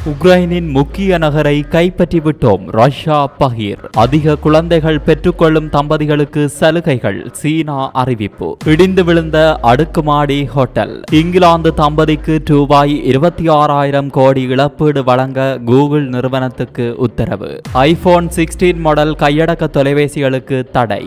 உக்ரைனின் முக்கிய நகரை கைப்பற்றிவிட்டோம் ரஷ்யா பகிர் அதிக குழந்தைகள் பெற்றுக்கொள்ளும் தம்பதிகளுக்கு சலுகைகள் சீனா அறிவிப்பு இடிந்து விழுந்த அடுக்குமாடி ஹோட்டல் இங்கிலாந்து தம்பதிக்கு ரூபாய் இருபத்தி ஆறாயிரம் கோடி இழப்பீடு வழங்க கூகுள் நிறுவனத்துக்கு உத்தரவு ஐபோன் சிக்ஸ்டீன் மாடல் கையடக்க தொலைபேசிகளுக்கு தடை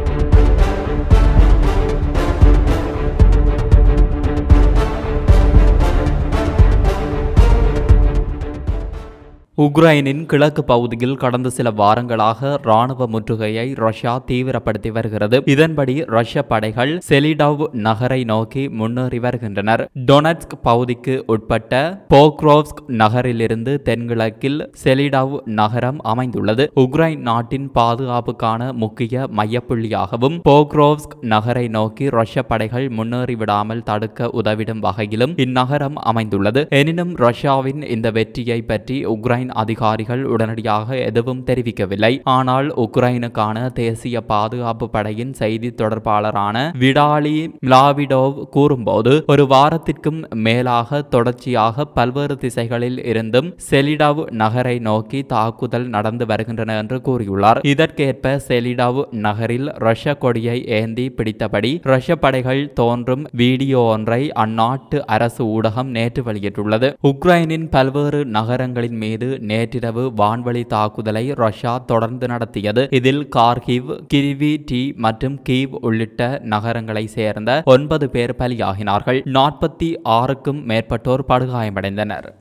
உக்ரைனின் கிழக்கு பகுதியில் கடந்த சில வாரங்களாக ராணுவ முற்றுகையை ரஷ்யா தீவிரப்படுத்தி வருகிறது இதன்படி ரஷ்ய படைகள் செலிடவ் நகரை நோக்கி முன்னேறி வருகின்றனர் டொனட்ஸ்க் பகுதிக்கு உட்பட்ட போக்ரோவ்ஸ்க் நகரிலிருந்து தென்கிழக்கில் செலிடவ் நகரம் அமைந்துள்ளது உக்ரைன் நாட்டின் பாதுகாப்புக்கான முக்கிய மையப்புள்ளியாகவும் போக்ரோவ்ஸ்க் நகரை நோக்கி ரஷ்ய படைகள் முன்னேறி விடாமல் தடுக்க உதவிடும் வகையிலும் இந்நகரம் அமைந்துள்ளது எனினும் ரஷ்யாவின் இந்த வெற்றியை பற்றி உக்ரைன் அதிகாரிகள் உடனடியாக எதுவும் தெரிவிக்கவில்லை ஆனால் உக்ரைனுக்கான தேசிய பாதுகாப்பு படையின் செய்தி தொடர்பாளரான விடாலி மிலாவிடோவ் கூறும்போது ஒரு வாரத்திற்கும் மேலாக தொடர்ச்சியாக பல்வேறு திசைகளில் இருந்தும் செலிடவ் நகரை நோக்கி தாக்குதல் நடந்து வருகின்றன என்று கூறியுள்ளார் இதற்கேற்ப செலிடவ் நகரில் ரஷ்ய கொடியை ஏந்தி பிடித்தபடி ரஷ்ய படைகள் தோன்றும் வீடியோ ஒன்றை அந்நாட்டு அரசு ஊடகம் நேற்று வெளியிட்டுள்ளது உக்ரைனின் பல்வேறு நகரங்களின் மீது நேற்றிரவு வான்வழி தாக்குதலை ரஷ்யா தொடர்ந்து நடத்தியது இதில் கார்கிவ் கிரிவி டி மற்றும் கீவ் உள்ளிட்ட நகரங்களை சேர்ந்த ஒன்பது பேர் பலியாகினார்கள் நாற்பத்தி ஆறுக்கும் மேற்பட்டோர் படுகாயமடைந்தனர்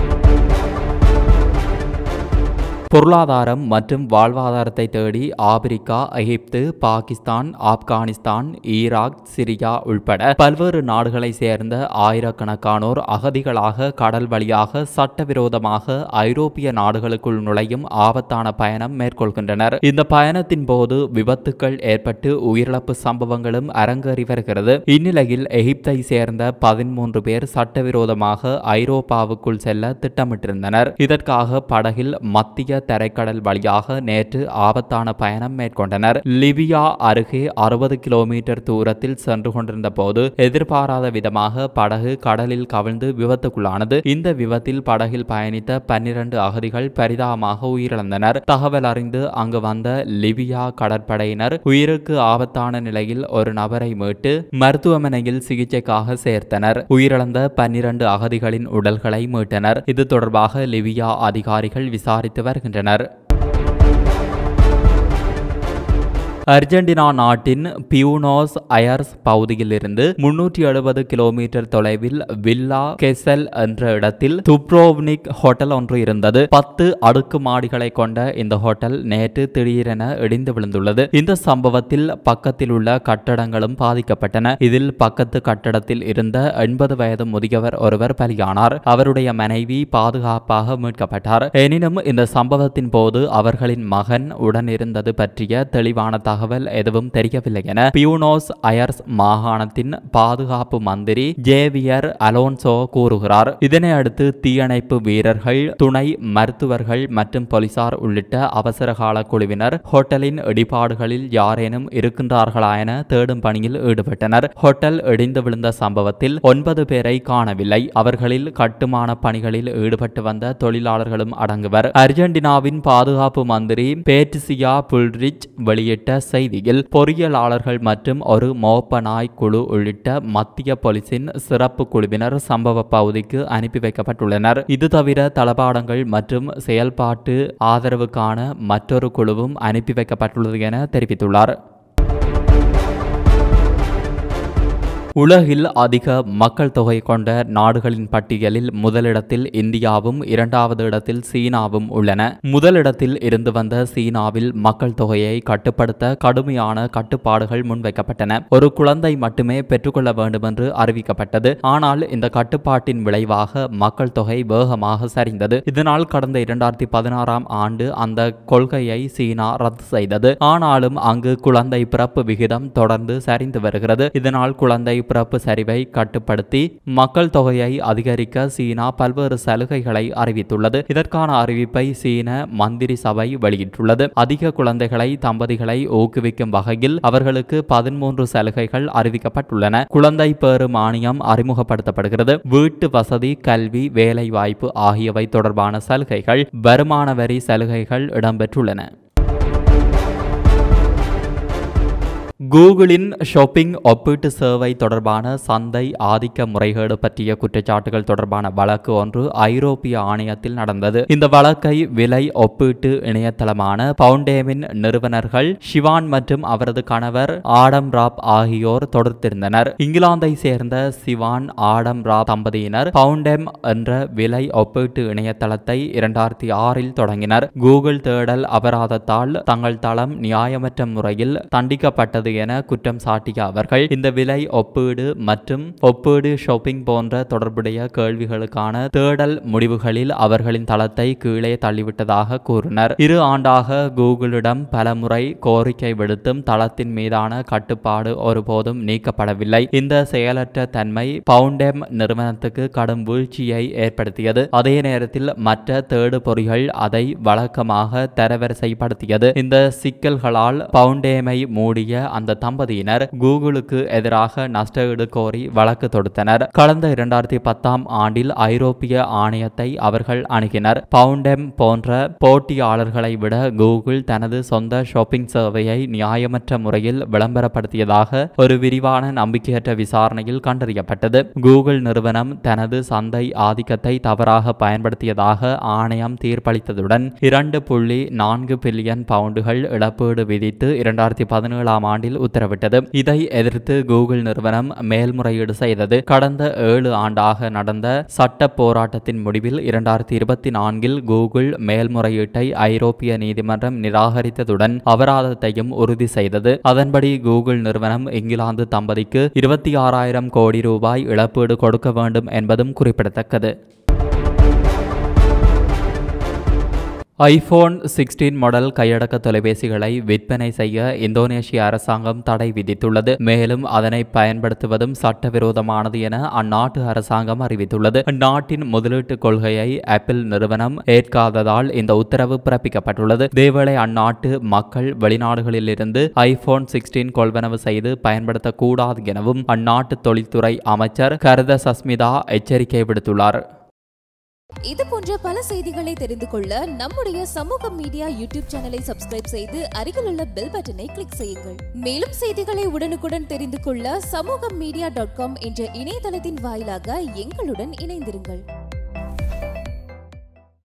பொருளாதாரம் மற்றும் வாழ்வாதாரத்தை தேடி Africa Egypt Pakistan Afghanistan Iraq Syria உள்பட பல்வேறு நாடுகளை சேர்ந்த ஆயிரக்கணக்கானோர் அகதிகளாக கடல் வழியாக சட்டவிரோதமாக ஐரோப்பிய நாடுகளுக்குள் நுழையும் ஆபத்தான பயணம் மேற்கொள்கின்றனர் இந்த பயணத்தின் போது விபத்துக்கள் ஏற்பட்டு உயிரிழப்பு சம்பவங்களும் அரங்கேறி வருகிறது இந்நிலையில் எகிப்தை சேர்ந்த பதிமூன்று பேர் சட்டவிரோதமாக ஐரோப்பாவுக்குள் செல்ல திட்டமிட்டிருந்தனர் இதற்காக படகில் மத்திய தரைக்கடல் வழியாக நேற்று ஆபத்தான பயணம் மேற்கொண்டனர் லிபியா அருகே அறுபது கிலோமீட்டர் தூரத்தில் சென்று கொண்டிருந்த போது எதிர்பாராத விதமாக படகு கடலில் கவிழ்ந்து விபத்துக்குள்ளானது இந்த விபத்தில் படகில் பயணித்த பன்னிரண்டு அகதிகள் பரிதாபமாக உயிரிழந்தனர் தகவல் அறிந்து அங்கு வந்த லிபியா கடற்படையினர் உயிருக்கு ஆபத்தான நிலையில் ஒரு நபரை மீட்டு மருத்துவமனையில் சிகிச்சைக்காக சேர்த்தனர் உயிரிழந்த பன்னிரண்டு அகதிகளின் உடல்களை மீட்டனர் இது தொடர்பாக லிபியா அதிகாரிகள் விசாரித்து வருகின்றனர் அர்ஜென்டினா நாட்டின் பியூனோஸ் அயர்ஸ் பகுதியிலிருந்து முன்னூற்றி எழுபது கிலோமீட்டர் தொலைவில் வில்லா கெசல் என்ற இடத்தில் துப்ரோவ்னிக் ஹோட்டல் ஒன்று இருந்தது பத்து அடுக்கு மாடிகளை கொண்ட இந்த ஹோட்டல் நேற்று திடீரென இடிந்து விழுந்துள்ளது இந்த சம்பவத்தில் பக்கத்தில் உள்ள கட்டடங்களும் பாதிக்கப்பட்டன இதில் பக்கத்து கட்டடத்தில் இருந்த எண்பது வயது முதியவர் ஒருவர் பலியானார் அவருடைய மனைவி பாதுகாப்பாக மீட்கப்பட்டார் எனினும் இந்த சம்பவத்தின் போது அவர்களின் மகன் உடன் இருந்தது பற்றிய தெளிவான தகவல் எதுவும் தெரியவில்லை என பியூனோஸ் அயர்ஸ் மாகாணத்தின் பாதுகாப்பு மந்திரி ஜேவியர் அலோன்சோ கூறுகிறார் இதனை அடுத்து தீயணைப்பு வீரர்கள் துணை மருத்துவர்கள் மற்றும் போலீசார் உள்ளிட்ட அவசரகால குழுவினர் ஹோட்டலின் இடிபாடுகளில் யாரேனும் இருக்கின்றார்களா என தேடும் பணியில் ஈடுபட்டனர் ஹோட்டல் இடிந்து விழுந்த சம்பவத்தில் ஒன்பது பேரை காணவில்லை அவர்களில் கட்டுமான பணிகளில் ஈடுபட்டு வந்த தொழிலாளர்களும் அடங்குவர் அர்ஜென்டினாவின் பாதுகாப்பு மந்திரி பேட்ரிசியா புல்ரிச் வெளியிட்ட செய்தியில் பொறியியலாளர்கள் மற்றும் ஒரு மோப்ப நாய் குழு உள்ளிட்ட மத்திய போலீசின் சிறப்பு குழுவினர் சம்பவ பகுதிக்கு அனுப்பி வைக்கப்பட்டுள்ளனர் இது தவிர தளபாடங்கள் மற்றும் செயல்பாட்டு ஆதரவுக்கான மற்றொரு குழுவும் அனுப்பி வைக்கப்பட்டுள்ளது என தெரிவித்துள்ளார் உலகில் அதிக மக்கள் தொகை கொண்ட நாடுகளின் பட்டியலில் முதலிடத்தில் இந்தியாவும் இரண்டாவது இடத்தில் சீனாவும் உள்ளன முதலிடத்தில் இருந்து வந்த சீனாவில் மக்கள் தொகையை கட்டுப்படுத்த கடுமையான கட்டுப்பாடுகள் முன்வைக்கப்பட்டன ஒரு குழந்தை மட்டுமே பெற்றுக்கொள்ள வேண்டும் என்று அறிவிக்கப்பட்டது ஆனால் இந்த கட்டுப்பாட்டின் விளைவாக மக்கள் தொகை வேகமாக சரிந்தது இதனால் கடந்த இரண்டாயிரத்தி பதினாறாம் ஆண்டு அந்த கொள்கையை சீனா ரத்து செய்தது ஆனாலும் அங்கு குழந்தை பிறப்பு விகிதம் தொடர்ந்து சரிந்து வருகிறது இதனால் குழந்தை பிறப்பு சரிவை கட்டுப்படுத்தி மக்கள் தொகையை அதிகரிக்க சீனா பல்வேறு சலுகைகளை அறிவித்துள்ளது இதற்கான அறிவிப்பை சீன மந்திரி சபை வெளியிட்டுள்ளது அதிக குழந்தைகளை தம்பதிகளை ஊக்குவிக்கும் வகையில் அவர்களுக்கு பதிமூன்று சலுகைகள் அறிவிக்கப்பட்டுள்ளன குழந்தை பேறு மானியம் அறிமுகப்படுத்தப்படுகிறது வீட்டு வசதி கல்வி வேலை வாய்ப்பு ஆகியவை தொடர்பான சலுகைகள் வருமான வரி சலுகைகள் இடம்பெற்றுள்ளன கூகுளின் ஷாப்பிங் ஒப்பீட்டு சேவை தொடர்பான சந்தை ஆதிக்க முறைகேடு பற்றிய குற்றச்சாட்டுகள் தொடர்பான வழக்கு ஒன்று ஐரோப்பிய ஆணையத்தில் நடந்தது இந்த வழக்கை விலை ஒப்பீட்டு இணையதளமான பவுண்டேமின் நிறுவனர்கள் ஷிவான் மற்றும் அவரது கணவர் ஆடம் ராப் ஆகியோர் தொடுத்திருந்தனர் இங்கிலாந்தை சேர்ந்த சிவான் ஆடம் ராப் தம்பதியினர் பவுண்டேம் என்ற விலை ஒப்பீட்டு இணையதளத்தை இரண்டாயிரத்தி ஆறில் தொடங்கினர் கூகுள் தேடல் அபராதத்தால் தங்கள் தளம் நியாயமற்ற முறையில் தண்டிக்கப்பட்டது என குற்றம் சாட்டிய அவர்கள் இந்த விலை ஒப்பீடு மற்றும் ஒப்பீடு ஷாப்பிங் போன்ற தொடர்புடைய கேள்விகளுக்கான தேடல் முடிவுகளில் அவர்களின் தளத்தை கீழே தள்ளிவிட்டதாக கூறினர் இரு ஆண்டாக கூகுளிடம் பலமுறை கோரிக்கை விடுத்தும் தளத்தின் மீதான கட்டுப்பாடு ஒருபோதும் நீக்கப்படவில்லை இந்த செயலற்ற தன்மை பவுண்டெம் நிறுவனத்துக்கு கடும் வீழ்ச்சியை ஏற்படுத்தியது அதே நேரத்தில் மற்ற தேடு பொறிகள் அதை வழக்கமாக தரவரிசைப்படுத்தியது இந்த சிக்கல்களால் பவுண்டேமை மூடிய அந்த தம்பதியினர் கூகுளுக்கு எதிராக நஷ்டஈடு கோரி வழக்கு தொடுத்தனர் கடந்த இரண்டாயிரத்தி பத்தாம் ஆண்டில் ஐரோப்பிய ஆணையத்தை அவர்கள் அணுகினர் பவுண்டெம் போன்ற போட்டியாளர்களை விட கூகுள் தனது சொந்த ஷாப்பிங் சேவையை நியாயமற்ற முறையில் விளம்பரப்படுத்தியதாக ஒரு விரிவான நம்பிக்கையற்ற விசாரணையில் கண்டறியப்பட்டது கூகுள் நிறுவனம் தனது சந்தை ஆதிக்கத்தை தவறாக பயன்படுத்தியதாக ஆணையம் தீர்ப்பளித்ததுடன் இரண்டு புள்ளி நான்கு பில்லியன் பவுண்டுகள் இழப்பீடு விதித்து இரண்டாயிரத்தி பதினேழாம் ஆண்டில் உத்தரவிட்டது இதை எதிர்த்து கூகுள் நிறுவனம் மேல்முறையீடு செய்தது கடந்த ஏழு ஆண்டாக நடந்த சட்ட போராட்டத்தின் முடிவில் இரண்டாயிரத்தி இருபத்தி நான்கில் கூகுள் மேல்முறையீட்டை ஐரோப்பிய நீதிமன்றம் நிராகரித்ததுடன் அபராதத்தையும் உறுதி செய்தது அதன்படி கூகுள் நிறுவனம் இங்கிலாந்து தம்பதிக்கு இருபத்தி ஆறாயிரம் கோடி ரூபாய் இழப்பீடு கொடுக்க வேண்டும் என்பதும் குறிப்பிடத்தக்கது ஐபோன் சிக்ஸ்டீன் மாடல் கையடக்க தொலைபேசிகளை விற்பனை செய்ய இந்தோனேஷிய அரசாங்கம் தடை விதித்துள்ளது மேலும் அதனை பயன்படுத்துவதும் சட்டவிரோதமானது என அந்நாட்டு அரசாங்கம் அறிவித்துள்ளது அந்நாட்டின் முதலீட்டு கொள்கையை ஆப்பிள் நிறுவனம் ஏற்காததால் இந்த உத்தரவு பிறப்பிக்கப்பட்டுள்ளது இதேவேளை அந்நாட்டு மக்கள் வெளிநாடுகளிலிருந்து ஐபோன் சிக்ஸ்டீன் கொள்வனவு செய்து பயன்படுத்தக்கூடாது எனவும் அந்நாட்டு தொழில்துறை அமைச்சர் கருத சஸ்மிதா எச்சரிக்கை விடுத்துள்ளார் இது போன்ற பல செய்திகளை தெரிந்து கொள்ள நம்முடைய சமூக மீடியா யூடியூப் சேனலை சப்ஸ்கிரைப் செய்து அருகிலுள்ள பெல் பட்டனை கிளிக் செய்யுங்கள் மேலும் செய்திகளை உடனுக்குடன் தெரிந்து கொள்ள சமூக மீடியா டாட் காம் என்ற இணையதளத்தின் வாயிலாக எங்களுடன் இணைந்திருங்கள்